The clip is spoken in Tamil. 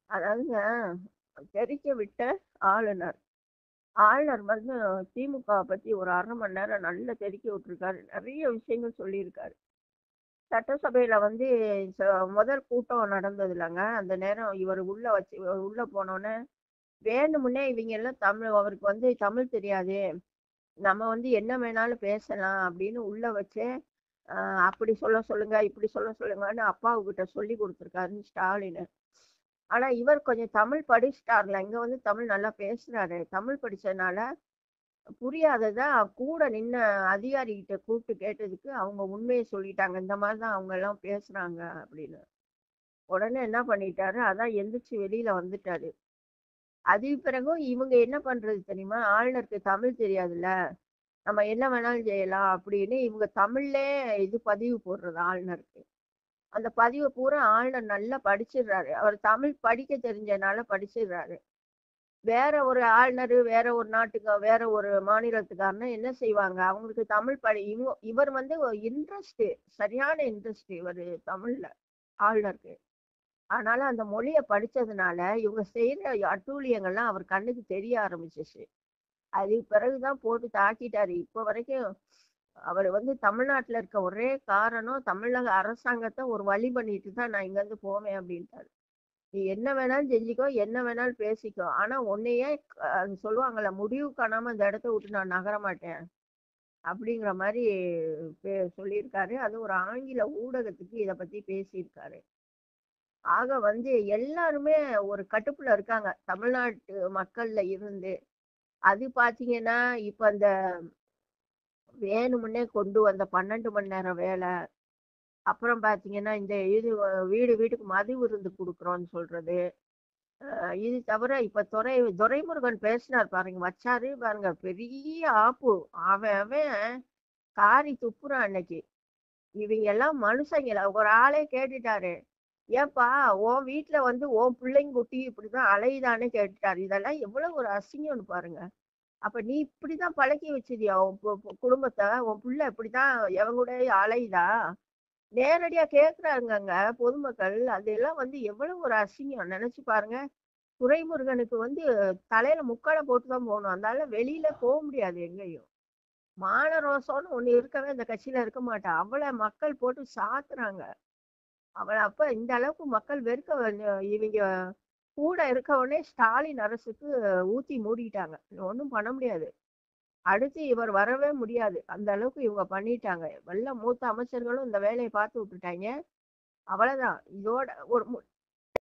அதாவதுங்க தெரிக்க விட்ட ஆளுநர். ஆளுநர் வந்து திமுகவ பத்தி ஒரு 1/2 மணி நேரம் நல்லா தெறிக்க விட்டுருக்காரு. நெறைய விஷயங்கள் சொல்லியிருக்காரு. சட்டசபையில வந்து ச முதல் கூட்டம் நடந்ததுலங்க. அந்த நேரம் இவரு உள்ள வச்சு இவரு உள்ள போனோனே, வேணுமுன்னே இவைங்க எல்லாம் தமிழ் அவருக்கு வந்து தமிழ் தெரியாது. நம்ம வந்து என்ன வேணாலும் பேசலாம் அப்படின்னு உள்ள வச்சே, அ அப்படி சொல்ல சொல்லுங்க, இப்படி சொல்ல சொல்லுங்கன்னு அப்பாவுகிட்ட சொல்லிக் குடுத்துருக்காருன்னு ஸ்டாலினு. ஆனா இவர் கொஞ்சம் தமிழ் படிச்சுட்டார்ல. இங்க வந்து தமிழ் நல்லா பேசுறாரு. தமிழ் படிச்சதுனால, புரியாதத கூட நின்ன அதிகாரிகிட்ட கூப்பிட்டு கேட்டதுக்கு, அவங்க உண்மைய சொல்லிட்டாங்க. இந்த மாரி தான் அவங்க எல்லாம் பேசுறாங்க அப்படின்னு. உடனே என்ன பண்ணிட்டாரு, அதான் எந்திரிச்சு வெளியில வந்துட்டாரு. அதுக்கு பிறகும் இவங்க என்ன பண்றது தெரியுமா? ஆளுநருக்கு தமிழ் தெரியாதுல்ல. நம்ம என்ன வேணாலும் செய்யலாம் அப்படின்னு இவங்க தமிழ்லே இது பதிவு போடுறது ஆளுநருக்கு. அந்த பதிவ பூரா ஆளுநர் நல்லா படிச்சிடுறாரு. அவர் தமிழ் படிக்க தெரிஞ்சனால படிச்சிடுறாரு. வேற ஒரு ஆளுநரு, வேற ஒரு நாட்டுக்கு வேற ஒரு மாநிலத்துக்காரனா என்ன செய்வாங்க? அவங்களுக்கு தமிழ் படி இவங்க இவர் வந்து இன்ட்ரெஸ்ட் சரியான இன்ட்ரெஸ்ட் இவரு தமிழ்ல, ஆளுநருக்கு. அதனால அந்த மொழிய படிச்சதுனால, இவங்க செய்ற அட்டூழியங்கள்லாம் அவர் கண்ணுக்கு தெரிய ஆரம்பிச்சுச்சு. அதுக்கு பிறகு தான் போட்டு தாக்கிட்டாரு. இப்ப வரைக்கும் அவரு வந்து தமிழ்நாட்டுல இருக்க ஒரே காரணம், தமிழக அரசாங்கத்த ஒரு வழி பண்ணிட்டு தான் நான் இங்கருந்து போவேன் அப்படின்ட்டாரு. நீ என்ன வேணாலும் செஞ்சுக்கோ, என்ன வேணாலும் பேசிக்கோ. ஆனா உன்னைய அ சொல்லுவாங்கல்ல, முடிவு காணாம இந்த இடத்த விட்டு நான் நகர மாட்டேன். அப்படிங்கிற மாரி பே சொல்லியிருக்காரு. அதுவும் ஒரு ஆங்கில ஊடகத்துக்கு இத பத்தி பேசியிருக்காரு. ஆக வந்து எல்லாருமே ஒரு கட்டுப்புல இருக்காங்க. தமிழ்நாட்டு மக்கள்ல இருந்து. அது பார்த்தீங்கன்னா, இப்ப அந்த வேணுமுன்னே கொண்டு வந்த 12 மணி நேரம் வேல. அப்புறம் பார்த்தீங்கன்னா, இந்த இது வீடு வீட்டுக்கு மது விருந்து குடுக்குறோம்ன்னு சொல்றது. அ இது தவிர இப்ப துரை துரைமுருகன் பேசினார் பாருங்க. வச்சாரு பாருங்க. பெரிய ஆப்பு. அவன் அவன் காரி துப்புறான் அன்னைக்கு. இவைங்க எல்லாம் மனுஷங்களா? ஒரு ஆளே கேட்டுட்டாரு. ஏன்பா உன் வீட்ல வந்து உன் பிள்ளைங்க குட்டி இப்படிதான் அலையுதான்னு கேட்டுட்டாரு. இதெல்லாம் எவ்வளவு ஒரு அசிங்கம்னு பாருங்க. அப்ப நீ இப்படிதான் பழக்கி வச்சிருக்கியா உன் கு கு குடும்பத்த? உன் புள்ள இப்படிதான் எவன் கூடயும் அலையுதா? நேரடியா கேட்குறாங்கங்க பொதுமக்கள். அதெல்லாம் வந்து எவ்வளவு ஒரு அசிங்கம் நெனச்சு பாருங்க. துரைமுருகனுக்கு வந்து தலையில முக்காட போட்டு தான் போணும். அந்த ஆள வெளியில போ முடியாது எங்கேயும். மான ரோசம்னு ஒண்ணு இருக்கவே இந்த கட்சியில இருக்க மாட்டா. அவள மக்கள் போட்டு சாத்துறாங்க. அவள அப்ப இந்த அளவுக்கு மக்கள் வெறுக்க வ இவைங்க கூட இருக்கவுடனே ஸ்டாலின் அரசுக்கு ஊத்தி மூடிட்டாங்க. ஒண்ணும் பண்ண முடியாது. அடுத்து இவர் வரவே முடியாது. அந்த அளவுக்கு இவங்க பண்ணிட்டாங்க. எல்லா மூத்த அமைச்சர்களும் இந்த வேலைய பார்த்து விட்டுட்டாய்ங்க. அவ்வளதான். இதோட ஒரு மு